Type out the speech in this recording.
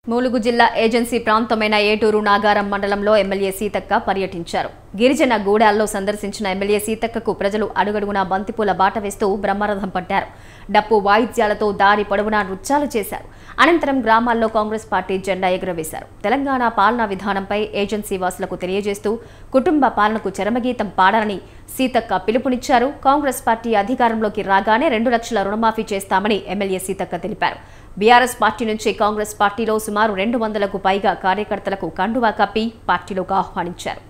మూలుగు జిల్లా ఏజెన్సీ ప్రాంతమైన ఏటూరు నాగారం మండలంలో ఎమ్మెల్యే సీతక్క పర్యటించారు గిరిజన గూడాల్లో సందర్శించిన ఎమ్మెల్యే సీతక్కకు ప్రజలు అడుగడుగునా బంతిపూల బాట వేస్తూ బ్రహ్మరథం పట్టారు డప్పు వాయిద్యాలతో దారి పొడవునా నృత్యాలు చేశారు అనంతరం గ్రామాల్లో కాంగ్రెస్ పార్టీ జెండా ఎగురవేశారు తెలంగాణ పాలనా విధానంపై ఏజెన్సీ వాసులకు తెలియజేస్తూ కుటుంబ పాలనకు చరమగీతం పాడాలని సీతక్క పిలుపునిచ్చారు కాంగ్రెస్ పార్టీ అధికారంలోకి రాగానే రెండు లక్షల రుణమాఫీ చేస్తామని ఎమ్మెల్యే సీతక్క తెలిపారు బీఆర్ఎస్ పార్టీ నుంచి కాంగ్రెస్ పార్టీలో సుమారు రెండు వందలకు పైగా కార్యకర్తలకు కండువా కప్పి పార్టీలోకి ఆహ్వానించారు